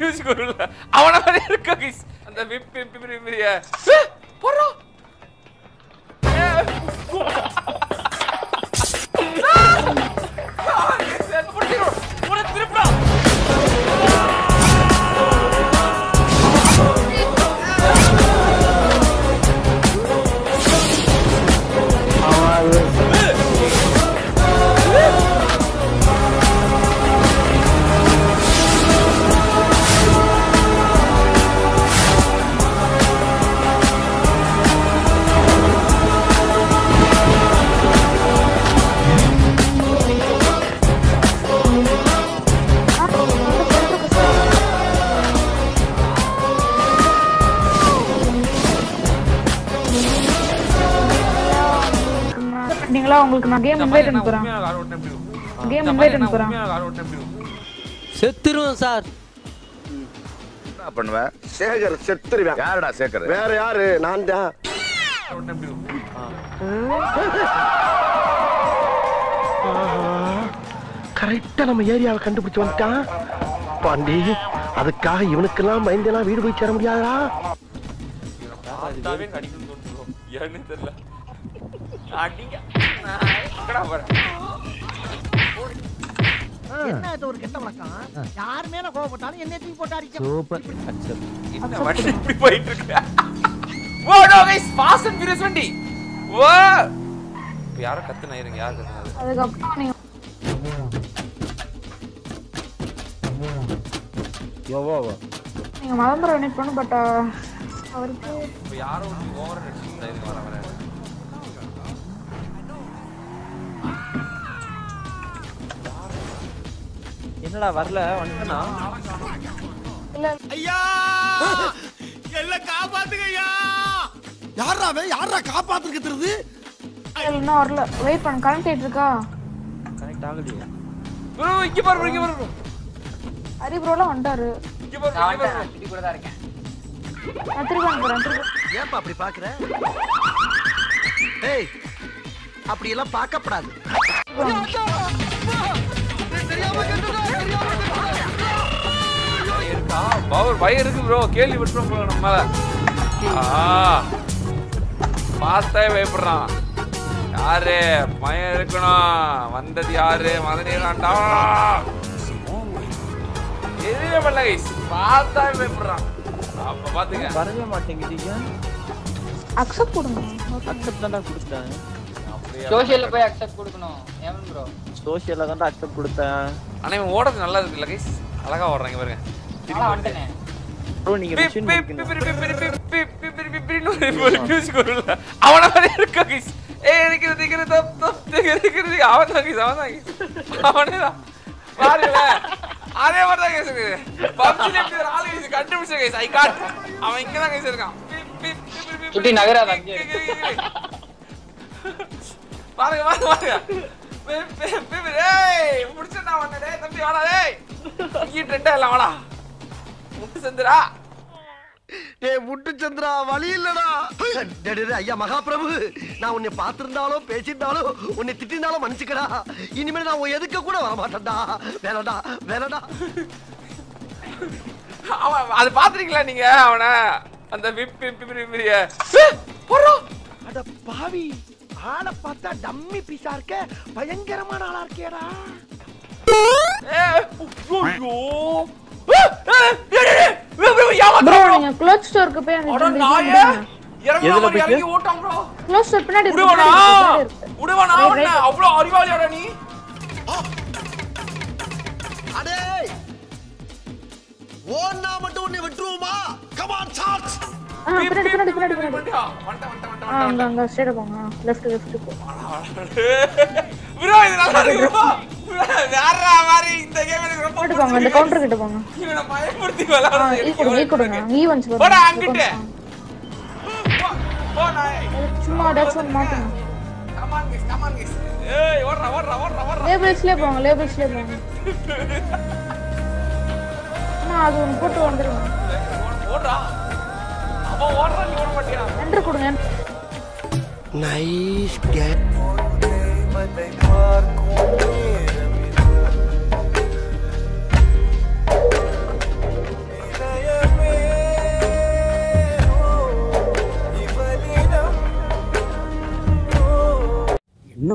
Music வரும்ல அவன மாதிரி இருக்க guys அந்த விப் விப் விப் விப் போறா திருப்பா பண்ணீங்களா உங்களுக்கு நான் கேம் இன்வைட் பண்ண போறேன் கேம் இன்வைட் பண்ண போறேன் செத்துருவோம் சார் என்ன பண்ணுவ சேகர் செத்துருவேன் யாருடா சேகர் வேற யாரு நான் தான் கரெக்டா நம்ம ஏரியாவை கண்டுபிடிச்சு வந்துட்டான் பாண்டி அதுக்காக இவனுக்கெல்லாம் பயந்தெல்லாம் வீடு போய் சேர முடியாதா பார்த்தாவே கடிக்கணும்னு தோணுது bro. ஏன்னு தெரியல அடிங்க நான் எங்கடா போறேன் என்ன இது ஒரு கெட்ட வழக்கம் யார் மேல கோவப்பட்டாலும் என்ன தூக்கி போட்டு அடிக்க சூப்பர் அக்செப்ட் என்ன வண்டி இப்படி போயிட்டு இருக்கு oh no guys fast and furious வண்டி ஓ இப்ப யாரோ கத்துனா இருங்க யார் கத்துனது அதுக்கப்புறம் நீங்க நீங்க மதம்பரம் இன்வைட் பண்ணு பட் அவருக்கு இப்ப யாரோ ஓவர் அடிச்சுட்டு இருங்க வர வர என்னடா வரல வந்துட்டனா இல்ல ஐயா என்ன காப்பாத்துங்க ஐயா யாரா அவன் யாரா காப்பாத்துக்கிறது இல்ல, இன்னும் வரல வெயிட் பண்ணு கனெக்ட் ஆயிட்டு இருக்கா கனெக்ட் ஆகலையே ப்ரோ இங்க பாரு bro, இங்க பாரு bro. ஹரி ப்ரோலாம் வந்துட்டாரு இங்க பாரு bro, இங்க பாரு bro. நான் திருப்பி அனுப்புறேன் திருப்பி ஏன்பா அப்படி பாக்குற ஏய் அப்படி எல்லாம் பார்க்கப்படாது பயம் இருக்கா பவர் பயம் இருக்கு ப்ரோ கேள்வி விட்டுறோம் ப்ரோ நம்ம மேல ஆ பார்த்தே பயப்படுறான் யாரு பயம் இருக்கணும் வந்தது யாரு மதனே வேண்டா எதுவுமே பண்ணல கைஸ் பார்த்தா பயப்படுறான் அப்ப பாத்துங்க வரவே மாட்டேங்குதீங்க அக்செப்ட் கொடுங்க அக்செப்ட் தான்டா கொடுத்தேன் அப்படியே சோஷியல்ல போய் அக்செப்ட் கொடுக்கணும் ஏமன் ப்ரோ சோஷியல்ல தான்டா அக்செப்ட் கொடுத்தேன் ஆனா இவன் ஓடுறது நல்லா இருக்குல்ல கைஸ் அழகா ஓடுறாங்க பாருங்க நல்லா வந்துட்டேனே ப்ரோ நீங்க பி- மிஷின் பி- முடிக்கணும் பி- பி- பி- பி- பி- பி- பி- பி- பின்னு ஒரு- ஒரு music வரும்ல. அவன மாதிரி இருக்கா guys. ஏய், நிக்கிறது, நிக்கிறது, தப், தப், நிக்கிறது, நிக்கிறது. அவன் தான் guys, அவன் தான் guys. அவனே தான். பாருங்களேன். அதே மாதிரி தான் guys இருக்குது. PUBG ல எப்படி ஒரு ஆளு guys கண்டுபிடிச்சேன் guys. I got. அவன் இங்க தான் guys இருக்கான். பி- பி- பி- பி- பி- சுட்டி நகராத அங்கே இங்க, இங்க, இங்க, இங்க. பாருங்க பாருங்க பாருங்க பி- பி- பி- பி- ஏய், முடிச்சிட்டா உன்னை. டேய், தம்பி வாடா டேய் இங்கிட்டு ரெண்டா எல்லாம் வாடா முட்டு செந்துரா டேய் முட்டு சந்திரா வழி இல்லடா டேய், டேய், டேய், ஐயா மகாபிரபு நான் உன்னை பார்த்திருந்தாலும் பேசியிருந்தாலும் உன்னை திட்டிருந்தாலும் மன்னிச்சுக்கடா இனிமேல் நான் உன் எதுக்க கூட வர மாட்டேன்டா வேணடா வேணடா அவன் அது பாத்துறீங்களா நீங்க அவன அந்த விப் விப் விப் விப் போறோம் அட பாவி ஆளை பார்த்தா டம்மி பீஸா இருக்க பயங்கரமான ஆளா இருக்கேடா ஐயோ ப்ரோ நீங்க க்ளோத் ஸ்டோருக்கு போய் அந்த எதுல போயிட்டு? இறங்கி ஓட்டான் ப்ரோ க்ளோத் ஸ்டோர் பின்னாடி இருக்கு, விடுவானா பின்னாடி இருக்கு, பின்னாடி இருக்கு. விடுவானா Right, உன்னை right. அவ்வளவு அறிவாளியாடா நீ அடே ஓன்னா மட்டும் உன்னை விட்டுருவோமா கமான் சார்ஜ் ஆ, பின்னாடி பின்னாடி பின்னாடி பின்னாடி வந்துட்டா, வந்துட்டா, வந்துட்டா, வந்துட்டா, ஆ அங்க அங்க ஸ்ட்ரைட்டா போங்க லெஃப்ட் லெஃப்ட் போ ப்ரோ இது நல்லா இருக்கு bro. வேற மாதிரி இந்த கேம் எனக்கு ரொம்ப போட்டு போங்க இந்த கவுண்டர் கிட்ட போங்க இவனை பயப்படுத்தி ஆ விளையாடுறது ஈ கொடுங்க ஈ கொடுங்க ஈவன்ஸ் வரும் போடா அங்கிட்டு போ, போ நாய் சும்மா ஏதாச்சும் ஒன்று மாட்டுங்க Come on, guys, come on, guys. ஏய், ஓடுறா, ஓடுறா, ஓடுறா, ஓடுறா. லேபிள்ஸ்லேயே போங்க லேபிள்ஸ்லேயே போங்க அண்ணா அது ஒன்று போட்டு வந்துருங்க ஓடுறா. அவன் ஓடுறான், நீ ஓட மாட்டியா? என்ட்ரு கொடுங்க நைஸ் கேம்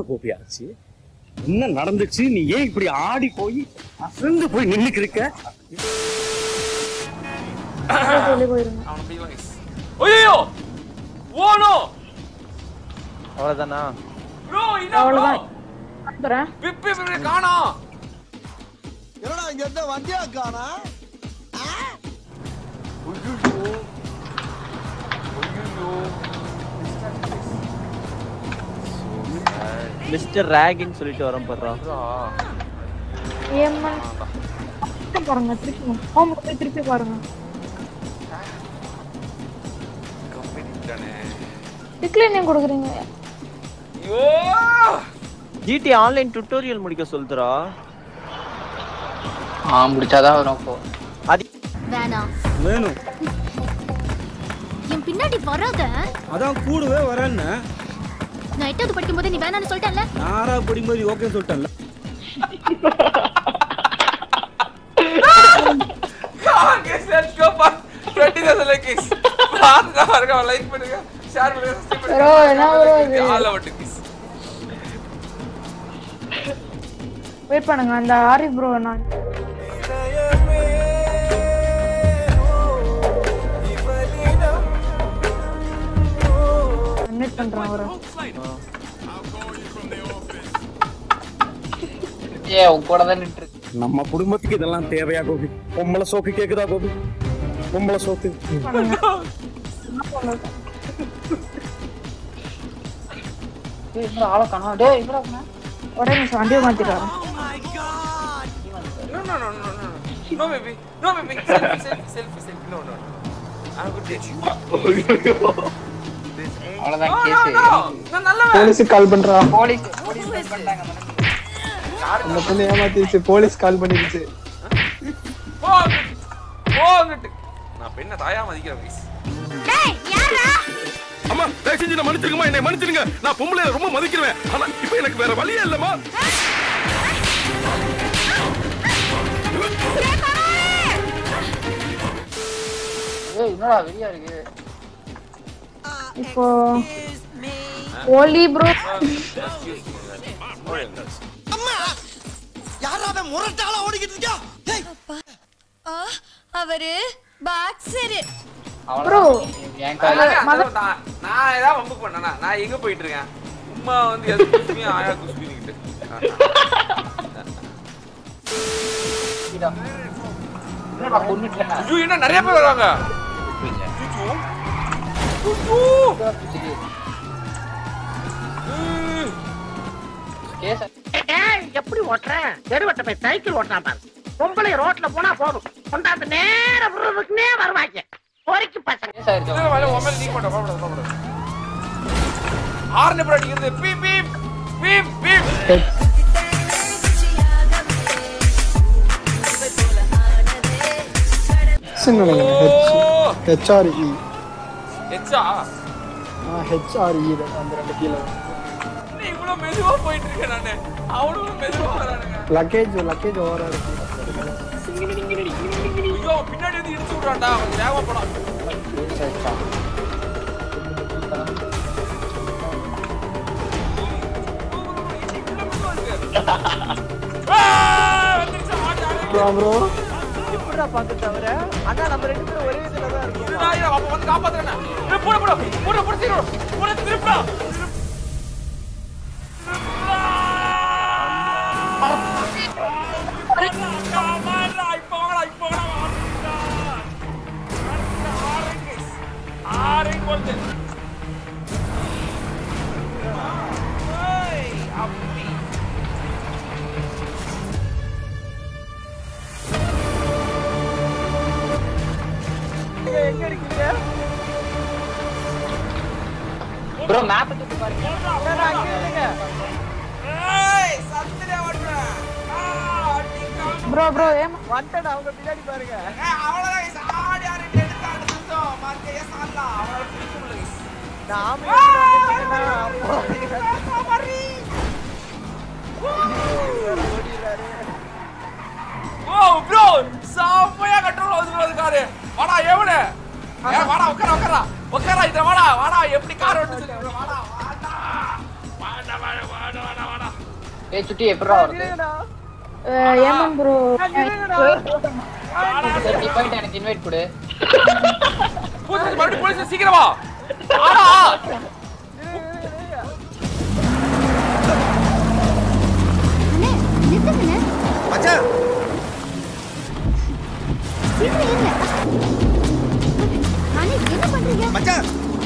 கோபி ஆச்சு என்ன நடந்துச்சு நீ ஏன் இப்படி ஆடி போய் அசந்து போய் நின்னுக்கு இருக்க வெளியே போயிருங்க அவனை பிடிக்கலாம் guys. ஐயோ ஓ நோ அவ்வளவுதானா ப்ரோ என்ன ப்ரோ அவ்வளவுதான் அனுப்புறேன் பிப்பி பிப்பி காணோம் என்னடா இங்க இருந்த வண்டியா காணா மிஸ்டர் ரேகின்னு சொல்லிட்டு வரேன் போடுறான் ஏமன் பாருங்க திருப்பி ஹோம் போய் திருப்பி பாருங்க டிக்ளைன் ஏன் கொடுக்குறீங்க ஐயோ ஜிடி ஆன்லைன் டுட்டோரியல் முடிக்க சொல்லுறா ஆ முடிச்சாதான் வரும் அப்போ அது வேணாம் வேணும் என் பின்னாடி வராத அதான் கூடவே வரேன்னு நான் எட்டாவது படிக்கும் போது நீ வேணாம்னு சொல்லிட்டேன்ல நாரா படிக்கும்போது ஓகே சொல்லிட்டேன்ல Come guys, let's go for 20,000 like guys. பாருங்க பாருங்க லைக் பண்ணுங்க ஷேர் பண்ணுங்க சப்ஸ்கிரைப் பண்ணுங்க Bro, என்ன bro இது? All out guys. வெயிட் பண்ணுங்க அந்த ஆரி ப்ரோ நான் அட்மிட் பண்றேன் அவரை ஏ உன் கூட தான் நின்று நம்ம குடும்பத்துக்கு இதெல்லாம் தேவையா கோபி பொம்பளை சோக்கு கேக்குதா கோபி பொம்பளை சோக்கு ஆளை காணோம் டேய் இவ்வளோ காணோம் ஒரே நிமிஷம் வண்டியை மாத்திடுறேன் No, no, no, no, no, no. No, baby. No, baby. Selfie, selfie, selfie, selfie. No, no, no. I'm good day. அவ்வளோதான் No, no, கேஸ் no. நான் நல்லவன். போலீஸுக்கு கால் பண்றா போலீஸ் போலீஸ் call பண்ணிட்டாங்க அந்த பொண்ணு ஏமாத்திருச்சு போலீஸ் கால் பண்ணிருச்சு போ அங்கிட்டு. போ அங்கிட்டு. நான் பெண்ணை தாயா மதிக்கிறேன் guys. டேய் யாரா அம்மா தயவு செஞ்சு நான் மன்னிச்சிருங்கம்மா என்னை மன்னிச்சிருங்க நான் பொம்பளை ரொம்ப மதிக்கிறேன் ஆனா இப்போ எனக்கு வேற வழியே இல்லம்மா ஏய் என்னடா வெளியா இருக்கு இப்போ ஓலி ப்ரோ அம்மா யாரா அவன் முரட்டால ஓடிக்கிட்டு இருக்கா டேய் அவரு பாக்ஸரு ப்ரோ என் கால அதான், அதான் நான் நான் ஏதாவது வம்பு பண்ணேனா நான் எங்க போயிட்டு இருக்கேன் உம்மா வந்து எது குசுமியா ஆயா குசுமிக்கிட்டு என்னடா கொன்னுட்டேன் ஐயோ என்ன நிறைய பேர் வராங்க கேஸ் எப்படி ஓட்டுறேன் தெருவட்ட போய் சைக்கிள் ஓட்டுறான் பாரு பொம்பளை ரோட்ல போனா போதும் கொண்டாந்து நேர விடுறதுக்குனே வருவாங்க பொறிக்கு பசங்க கேஸ் ஆயிருச்சு இதுல மேல உன் மேல நீங்க மாட்டோம் பாப்படாது பாப்படாது ஆர்னே பிராட்டி இருந்து பீப் பீப் பீப் பீப் ஹெச்ஆர்இ எச்சா ஹெச்ஆர்இ அந்த ரெண்டு கீழே நீ இவ்வளவு மெதுவா போயிட்டு இருக்க நானு அவனும் மெதுவா வரானுங்க லக்கேஜ் லக்கேஜ் ஓவரா இருக்கு ஐயோ அவன் பின்னாடி வந்து இடிச்சு விடுறான்டா அவன் வேகமா போலாம் ப்ரோ எப்படிடா பாக்க தவிர அண்ணா நம்ம ரெண்டு பேரும் ஒரே இதுல தான் இருக்கோம் அப்ப வந்து காப்பாத்துறேன் போட போட போட போட திருப்பா போட திருப்பா எங்க இருக்கீங்க ப்ரோ மேப் தூக்கி பாருங்க அண்ணா, அங்க இல்லைங்க ப்ரோ ப்ரோ ஏமா வந்துட்டேன் அவங்க பின்னாடி பாருங்க நான் ஆமையை வந்துட்டீங்கன்னா அப்போ ஓடிடுறாரு ஓ ப்ரோ செம்மையா கண்ட்ரோல் வந்து காரு வாடா எவனு ஏ, வாடா உட்கார உட்காரா உட்காரா இத வாடா வாடா எப்படி கார் ஓட்டு சொல்லு வாடா வாடா வாடா வாடா வாடா வாடா ஏய் சுட்டி எப்படிடா வருது ஏமன் ப்ரோ சரி நீ போயிட்டு எனக்கு இன்வைட் கொடு போலீஸ் மறுபடியும் போலீஸ் சீக்கிரமா ஆடா அண்ணே நிறுத்துங்கண்ணே மச்சான் இருங்க இருங்க அண்ணே என்ன பண்றீங்க மச்சான்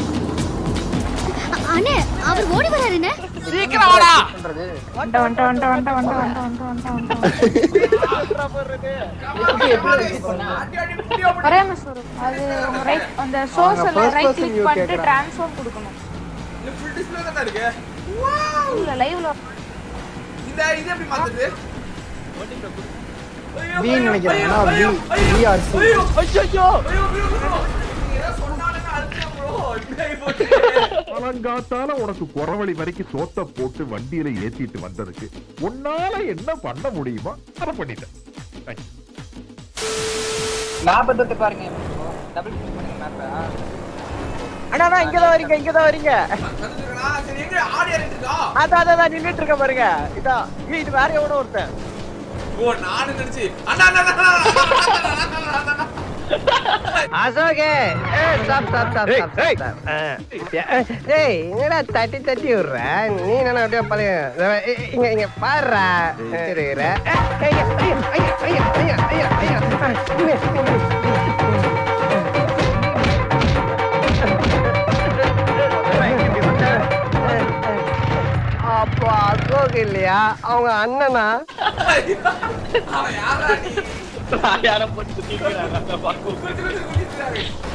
அ- அண்ணே அவர் ஓடி வராருண்ணே சீக்கிரம் வாடா பண்றது வண்ட வண்ட வண்ட வண்ட வண்ட வண்ட வண்ட வண்ட வண்ட ஏய், சுட்டி எப்படி receive பண்ணா ஒரே நிமிஷம் இரு. அது ரைட் அந்த சோர்ஸ்ல first right person click view பண்ணிட்டு கேக்குறாங்க. ட்ரான்ஸ்ஃபார்ம் கொடுக்கணும் ஃபுல் டிஸ்ப்ளே தான் இருக்கு இல்ல லைவ்ல இந்த இது எப்படி மாத்துது B ன்னு நினைக்கிறேன். ஆனா B, BRC. ஐயோ பழங்காத்தால உனக்கு குறவழி வரைக்கும் சோத்த போட்டு வண்டியில ஏத்திட்டு வந்ததுக்கு உன்னால என்ன பண்ண முடியுமோ அதை பண்ணிட்டேன் Thank you. மேப்பை தொட்டு பாருங்க டபுள் கிளிக் பண்ணுங்க மேப்பை அண்ணா அண்ணா இங்கதான் வரீங்க இங்கதான் வரீங்க சரி எங்க ஆடியா இருக்கா அதான் அதான் அதான் நின்னுட்டு இருக்க பாருங்க இதான் ஏய், இது வேற எவனோ ஒருத்தன் ஓ நானு நினைச்சு அண்ணா அண்ணா அண்ணா, அண்ணா, அண்ணா, அண்ணா, அண்ணா, அண்ணா, அண்ணா. அசோகே ஏய் ஸ்டாப் ஸ்டாப் ஸ்டாப் ஸ்டாப் ஏய் என்னடா தட்டி தட்டி விடுற நீ என்ன அப்படியே பழைய இங்க இங்க பாருடா இருக்கிற ஐயா ஐயா ஐயா ஐயா ஐயா ஐயா அப்போ அசோக் இல்லையா அவங்க அண்ணனா அவன் யாரா நீ யாரை போட்டு சுத்திக்கிறாங்க குதிச்சு குதிச்சு குதிச்சுறாரு.